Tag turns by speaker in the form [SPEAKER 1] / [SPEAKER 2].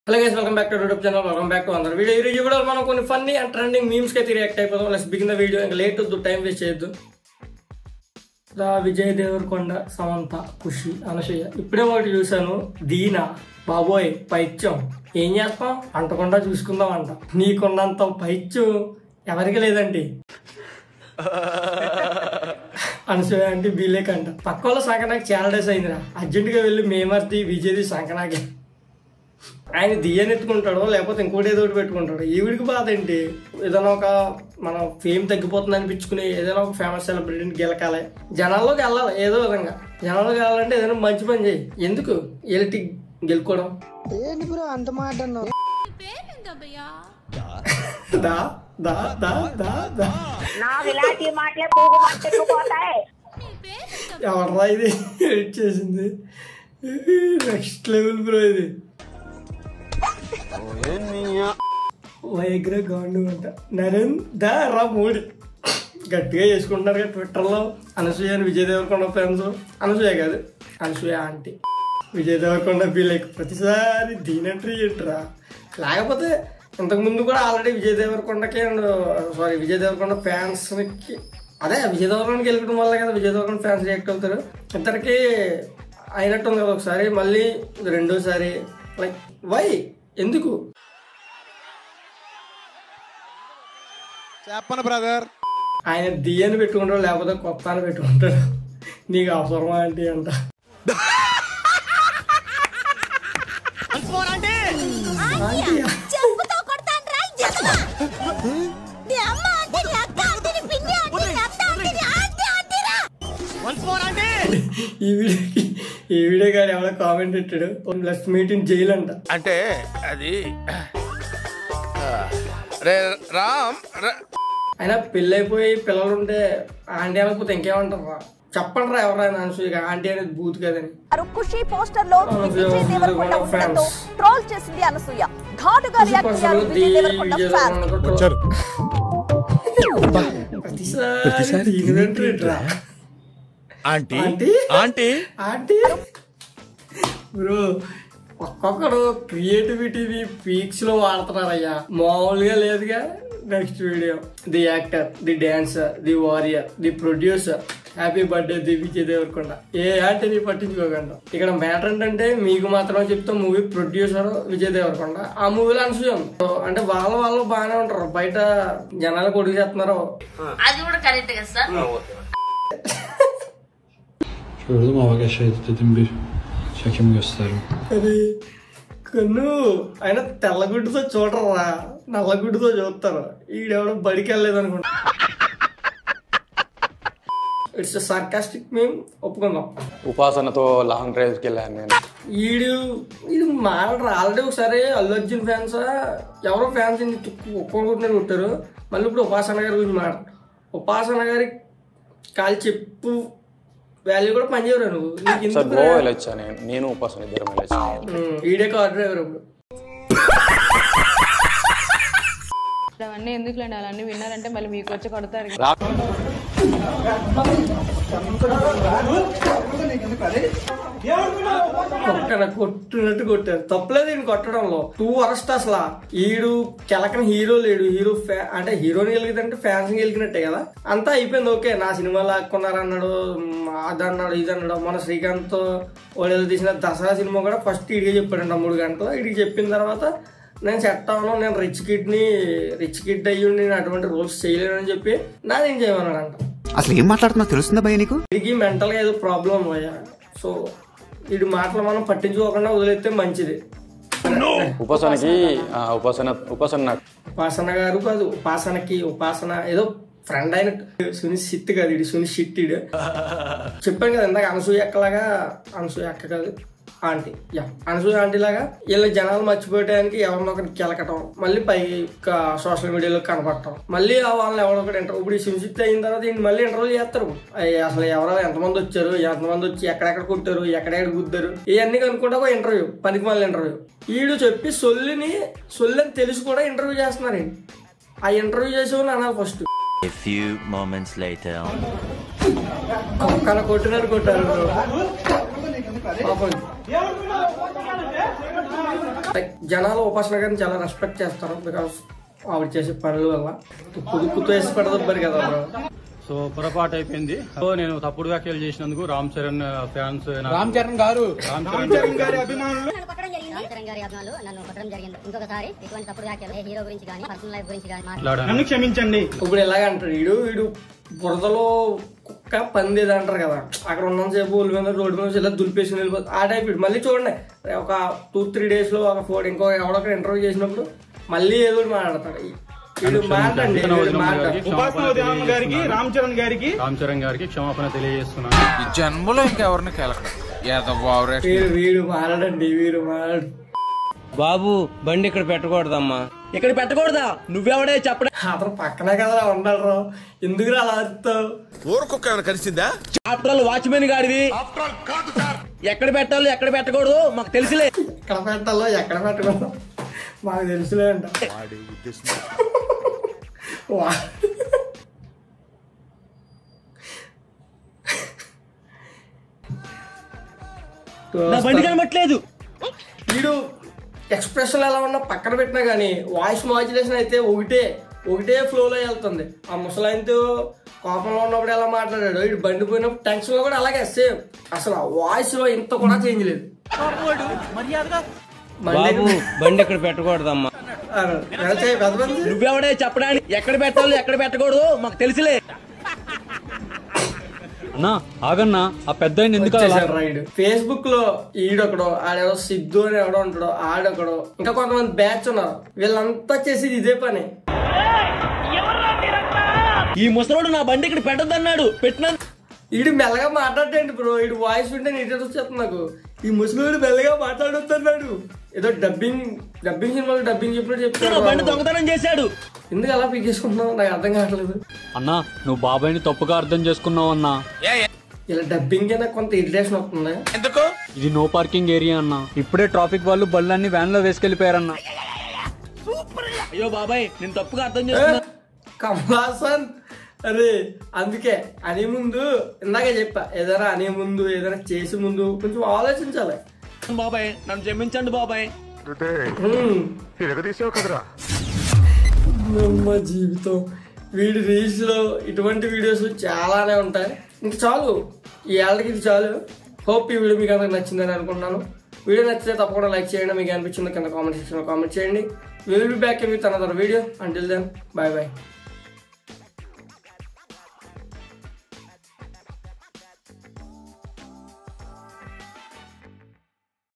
[SPEAKER 1] Hello guys welcome back to YouTube channel welcome back to అందరు video ఈ రోజు వీడియోలో మనం కొన్ని ఫన్నీ అండ్ ట్రెండింగ్ మీమ్స్ కి అయితే రియాక్ట్ అయిపోతాం లెస్ బిగిన్ ద వీడియో ఇంకా లేట్ వద్దు టైం వేస్ట్ చేయొద్దు రా విజయ్ దేవరకొండ సమంత ఖుషి అనసూయ ఇప్పుడే ఒకటి చూశాను దీనా బాబోయ్ పైత్యం ఏం చేస్తాం అంటకుండా చూసుకుందాం అంట నీకున్నంత పైత్యం ఎవరికి లేదండి అనసూయ అంటే బీలేక్ అంట పక్క వాళ్ళ సంకనాకి చాలా డేస్ అయిందిరా అర్జెంటుగా వెళ్ళి మేమర్ది విజయ్ది సంకనాకి ఆయన దియ్యని ఎత్తుకుంటాడో లేకపోతే ఇంకోటి ఏదో ఒకటి పెట్టుకుంటాడు ఈవిడికి బాధ ఏంటి ఏదైనా ఒక మనం ఫేమ్ తగ్గిపోతుంది అనిపించుకుని ఏదైనా ఒక ఫేమస్ సెలబ్రిటీని గెలకాలి జనాల్లోకి వెళ్ళాలి ఏదో విధంగా జనాల్లోకి వెళ్ళాలంటే ఏదైనా మంచి పని చేయి ఎందుకు ఎలిటి గెలుకోవడం
[SPEAKER 2] ఏంటి బ్రో అంత మాట అన్నావు
[SPEAKER 1] దా దా దా దా దా
[SPEAKER 3] నాకు ఇలాంటి మాటలే పోగు పట్టుకుపోతాయి
[SPEAKER 1] ఎవర్రా ఇది ఎడిట్ చేసింది నెక్స్ట్ లెవెల్ బ్రో ఇది వైగ్ర గాండు అంట నరేందర్ రా మోడీ గట్టిగా చేసుకుంటున్నారు కదా ట్విట్టర్లో అనసూయ అని విజయ్ దేవరకొండ ఫ్రెండ్స్ అనసూయ కాదు అనసూయ ఆంటీ విజయ్ దేవరకొండ ఫీల్ ప్రతిసారి దీనంట్రీ ఏంట్రా లేకపోతే ఇంతకు ముందు కూడా ఆల్రెడీ విజయ్ దేవరకొండకి అండ్ సారీ విజయ్ దేవరకొండ ఫ్యాన్స్కి అదే విజయ్ దేవరకొండకి వెళ్ళడం వల్ల కదా విజయ్ దేవరకొండ ఫ్యాన్స్ రియాక్ట్ అవుతారు ఇద్దరికి అయినట్టుంది కదా ఒకసారి మళ్ళీ రెండోసారి లైక్ వై ఎందుకు
[SPEAKER 4] చెప్పను బ్రదర్
[SPEAKER 1] ఆయన దియ్యని పెట్టుకుంటాడు లేకపోతే కొత్త అని పెట్టుకుంటాడు నీకు అవసరమా ఏంటి అంట ఆంటీయా?
[SPEAKER 5] చెప్పుతో కొడతాను రా ఎదవా. నీ అమ్మ అంటే నీ అక్క అంటే నీ పిన్ని అంటే నీ అత్త అంటే నీ ఆంటీ అంటేరా
[SPEAKER 1] ఈ వీడియోకి ఈ వీడియో గారు ఎవరో కామెంట్ పెట్టాడు లెఫ్ట్ మీట్ ఇన్ జైలు అంట
[SPEAKER 4] అంటే అది రే రామ్ ర-
[SPEAKER 1] అయినా పెళ్ళైపోయి పిల్లలు ఉంటే ఆంటీ అనకపోతే ఇంకేమంటారు చెప్పండి రా ఎవరైనా అనసూయ ఆంటీ అనేది బూత్ కదని
[SPEAKER 5] ఖుషి పోస్టర్ లో
[SPEAKER 1] అనసూయ
[SPEAKER 5] విజయ్ దేవరకొండ
[SPEAKER 1] fans.
[SPEAKER 5] ఉండడంతో ట్రోల్ చేసింది అనసూయ ఘాటుగా రియాక్ట్ అయ్యారు విజయ్ దేవరకొండ ఫ్యాన్స్
[SPEAKER 1] ప్రతిసారి దీనిదంటారేంట్రా?
[SPEAKER 4] Aunty
[SPEAKER 1] aunty?
[SPEAKER 4] Aunty
[SPEAKER 1] aunty bro ఒక్కొక్కడు క్రియేటివిటీని పీక్స్ లో వాడుతున్నారయ్యా మామూలుగా లేదుగా next video the actor the dancer the warrior the producer happy birthday the Vijay Deverakonda ఏ ఆంటీని పట్టించుకోకుండా ఇక్కడ మ్యాటర్ ఏంటంటే మీకు మాత్రమే చెప్తా మూవీ ప్రొడ్యూసర్ విజయ్ దేవరకొండ ఆ మూవీలో అనసూయ ఉంది. So, అంటే వాళ్ళ వాళ్ళు బాగానే ఉంటారు బయట జనాలు కొడుకు చేస్తున్నారు
[SPEAKER 6] Gördüm hava şeydi dedim bir çekim gösterim.
[SPEAKER 1] అది కన్ను ఆయన తెల్లగుడ్డుతో చూడరా నల్లగుడ్డుతో చూస్తారు ఈడెవడో బడికి వెళ్ళలేదు అనుకుంటా ఇట్స్ సార్కాస్టిక్ మేము ఒప్పుకుందాం
[SPEAKER 7] ఉపాసనతో లాంగ్ డ్రైవ్కి వెళ్ళాను నేను
[SPEAKER 1] ఈడు ఇది మారడు ఆల్రెడీ ఒకసారి అల్లు అర్జున్ ఫ్యాన్స్ ఎవరో ఫ్యాన్స్ ఒక్కొక్కరు కొట్టారు మళ్ళీ ఇప్పుడు ఉపాసన గారి గురించి మాట ఉపాసన గారి కాలు చెప్పు వాల్యూ కూడా పనిచేయరు నువ్వు నీకు
[SPEAKER 7] సార్
[SPEAKER 1] ఎందుకు
[SPEAKER 7] గోవా వెళ్ళొచ్చా నేను నేను ఉపాసన ఇద్దరం వెళ్ళొచ్చు
[SPEAKER 1] ఉమ్, ఈడే కార్ డ్రైవర్ ఇప్పుడు
[SPEAKER 8] అవన్నీ ఎందుకులేండి అలాంటి విన్నారంటే మళ్ళీ మీకు వచ్చి కొడతారు
[SPEAKER 7] రా
[SPEAKER 1] కొట్టన కొట్టినట్టు కొట్టారు తప్పలేదు ఈయన కొట్టడంలో టూ వరస్ట్ అసలు ఈడు కెలకని హీరో లేడు హీరో ఫ్యా అంటే హీరోని గెలిగితే ఫ్యాన్స్ గెలిగినట్టే కదా అంతా అయిపోయింది ఓకే నా సినిమా లాక్కున్నారు అన్నాడు మ్, అది అన్నాడు ఇది అన్నాడు మన శ్రీకాంత్ వాళ్ళు తీసిన దసరా సినిమా కూడా ఫస్ట్ ఇడికి చెప్పాడంట మూడు గంటలు ఇడికి చెప్పిన తర్వాత నేను సెట్ అవ్వను నేను రిచ్ కిడ్ ని రిచ్ కిడ్ అయ్యి నేను అటువంటి రోల్స్ చేయలేనని చెప్పి నాది ఏం చేయమన్నాడంట
[SPEAKER 9] అసలు ఏం మాట్లాడుతున్నా తెలుస్తుందా భయ నీకు
[SPEAKER 1] వీడికి మెంటల్ గా ఏదో ప్రాబ్లం అయ్యా సో వీడి మాటలు మనం పట్టించుకోకుండా వదిలేస్తే మంచిది
[SPEAKER 7] ఉపాసనకి ఆ, ఉపాసన ఉపాసన నాకు
[SPEAKER 1] ఉపాసన గారు కాదు ఉపాసనకి ఉపాసన ఏదో ఫ్రెండ్ అయినట్టు సుని సిట్ కాదు ఇది సుని షిట్ ఇడు చెప్పాను కదా ఇందాక అనసూయ అక్కలాగా అనసూయ అక్క కాదు ఆంటీ యా అనసూయ ఆంటీ లాగా వీళ్ళ జనాలు మర్చిపోయడానికి ఎవరినో ఒకరికి కెలకటం మళ్ళీ పై సోషల్ మీడియాలో కనపడటం మళ్ళీ ఆ వాళ్ళని ఎవరో ఒకటి ఇంటర్ ఇప్పుడు సిమిసిట్ అయిన తర్వాత ఈయన మళ్ళీ ఇంటర్వ్యూ చేస్తారు అయ్య, అసలు ఎవరో ఎంతమంది వచ్చారు ఎంతమంది వచ్చి ఎక్కడెక్కడ కొట్టారు ఎక్కడెక్కడ గుద్దారు ఇవన్నీ కనుక్కుంటా ఒక ఇంటర్వ్యూ పనికి మళ్ళీ ఇంటర్వ్యూ ఈడు చెప్పి సొల్లిని సొల్లని తెలిసి కూడా ఇంటర్వ్యూ చేస్తున్నారు ఈయన. ఆ ఇంటర్వ్యూ చేసేవాళ్ళు అన్నారు first
[SPEAKER 10] A few moments later.
[SPEAKER 1] ఒక్కన కొట్టినారు కొట్టారు పాపం Like, జనాలు ఉపాసన గారిని చాలా రెస్పెక్ట్ చేస్తారు బికాస్ ఆవిడ చేసే పనుల వల్ల కుదుకుతో వేసి పెడదబ్బారు కదా బ్రో
[SPEAKER 6] సో పొరపాటు అయిపోయింది సో నేను తప్పుడు వ్యాఖ్యలు చేసినందుకు రామ్ చరణ్ ఫ్యాన్స్
[SPEAKER 11] రామ్ చరణ్ గారు
[SPEAKER 6] రామ్
[SPEAKER 11] రామ్ చరణ్ గారి అభిమానులు
[SPEAKER 5] నన్ను కొట్టడం జరిగింది రామ్ చరణ్ గారి అభిమానులు నన్ను కొట్టడం జరిగింది ఇంకొకసారి ఇటువంటి తప్పుడు వ్యాఖ్యలు ఏ హీరో గురించి కానీ పర్సనల్ లైఫ్ గురించి కానీ మాట్లాడారు
[SPEAKER 11] నన్ను క్షమించండి
[SPEAKER 1] ఇప్పుడు ఎలాగ అంటాడు వీడు వీడు బురదలో కుక్క పంది ఏదో అంటారు కదా అక్కడ ఉన్నంతసేపు ఒళ్ళు మీద రోడ్డు మీద ఇలా దులిపేసి వెళ్ళిపోతుంది ఆ టైప్ వీడు మళ్ళీ చూడండి ఒక టూ త్రీ డేస్ లో ఒక ఫోర్ ఇంకో ఎవడొక ఇంటర్వ్యూ చేసినప్పుడు మళ్ళీ ఏదో ఒకటి మాట్లాడతాడు వీడు మాట్లాడండి వీడు మాట్లాడు
[SPEAKER 11] ఉపాసన ఉదయం గారికి రామ్ చరణ్ గారికి
[SPEAKER 6] రామ్ చరణ్ గారికి క్షమాపణ తెలియజేస్తున్నాను
[SPEAKER 4] ఈ జన్మలో ఇంకెవరిని కేలకడం ఏదో
[SPEAKER 1] వీడు వీడు మాట్లాడండి వీడు మాట్లాడు
[SPEAKER 12] బాబు బండి ఇక్కడ పెట్టకూడదమ్మా ఇక్కడ పెట్టకూడదా నువ్వెవడే చెప్పడం
[SPEAKER 1] అతను పక్కనే కదా ఉండాలి రా ఎందుకు అలా అరుస్తావు
[SPEAKER 4] ఊరుకొక్క ఏమైనా కలిసిందా
[SPEAKER 12] ఆఫ్టర్ ఆల్ వాచ్మెన్ గాడివి ఎక్కడ పెట్టాలో ఎక్కడ పెట్టకూడదు మాకు తెలిసిలే
[SPEAKER 1] ఎక్కడ పెట్టాలో ఎక్కడ పెట్టకూడదు మాకు తెలుసులే అంట వా-
[SPEAKER 12] నా బండి కనబట్లేదు
[SPEAKER 1] వీడు ఎక్స్ప్రెషన్ ఎలా ఉన్నా పక్కన పెట్టినా కానీ వాయిస్ మాడ్యులేషన్ అయితే ఒకటే ఒకటే ఫ్లోలో వెళ్తుంది ఆ ముసలాయనతో కోపంలో ఉన్నప్పుడు ఎలా మాట్లాడాడు వీడు బండి పోయినప్పుడు టెన్షన్ లో కూడా అలాగే సేమ్ అసలు ఆ వాయిస్ లో ఇంత కూడా చేంజ్ లేదు
[SPEAKER 12] బాబు బండి ఇక్కడ పెట్టకూడదమ్మా
[SPEAKER 1] అరే, వెళ్తాయి పెద్ద మంది.
[SPEAKER 12] నువ్వెవడే చెప్పడానికి ఎక్కడ పెట్టాలో ఎక్కడ పెట్టకూడదు మాకు తెలిసిలే
[SPEAKER 6] అన్నా ఆగన్నా ఆ పెద్ద ఎందుకు అలా
[SPEAKER 1] వచ్చేసాడు రైడ్ ఫేస్బుక్ లో ఈడొకడు ఆడెవడో సిద్ధు అని ఎవడో ఉంటాడో ఆడొకడు ఇంకా కొంతమంది బ్యాచ్ ఉన్నారు వీళ్ళంతా చేసేది ఇదే పని
[SPEAKER 12] ఈ ముసలోడు నా బండి ఇక్కడ పెట్టద్దన్నాడు పెట్టిన
[SPEAKER 1] ఈడు మెల్లగా మాట్లాడేంటి బ్రో ఈడు వాయిస్ వింటే నీట్ వచ్చేస్తుంది నాకు ఈ ముసలివాడు మెల్లగా మాట్లాడొద్దన్నాడు ఏదో డబ్బింగ్ డబ్బింగ్ సినిమాలో డబ్బింగ్ చెప్పినట్టు
[SPEAKER 12] నా బండి
[SPEAKER 1] చెప్తాడు
[SPEAKER 12] దొంగతనం చేశాడు
[SPEAKER 1] ఎందుకు అలా పిక్ చేసుకుంటున్నావు నాకు అర్థం కావట్లేదు
[SPEAKER 6] అన్నా నువ్వు బాబాయ్ని తప్పుగా అర్థం చేసుకున్నావు అన్నా
[SPEAKER 1] ఇలా డబ్బింగ్ నాకు కొంత ఇరిటేషన్ వస్తుంది
[SPEAKER 4] ఎందుకు
[SPEAKER 6] ఇది నో పార్కింగ్ ఏరియా అన్నా ఇప్పుడే ట్రాఫిక్ వాళ్ళు బళ్ళన్ని వ్యాన్ లో వేసుకెళ్లిపోయారన్నా
[SPEAKER 12] అయ్యో బాబాయ్ నేను తప్పుగా అర్థం చేసుకున్నా
[SPEAKER 1] కమలాసన్ అరే అందుకే అనే ముందు ఇందాకే చెప్పా ఏదైనా అనే ముందు ఏదైనా చేసే ముందు కొంచెం ఆలోచించాలి
[SPEAKER 12] బాబాయ్ నన్ను క్షమించండి బాబాయ్
[SPEAKER 1] హ్మ్. అమ్మ జీవితం వీడి రీల్స్ లో ఇటువంటి వీడియోస్ చాలానే ఉంటాయి ఇంక చాలు ఈ ఏళ్ళకి ఇది చాలు హోప్ ఈ వీడియో మీకు అందరికి నచ్చిందని అనుకుంటున్నాను వీడియో నచ్చితే తప్పకుండా లైక్ చేయండి మీకు అనిపించింది కింద కామెంట్ సెక్షన్లో కామెంట్ చేయండి will be back with another video until then bye bye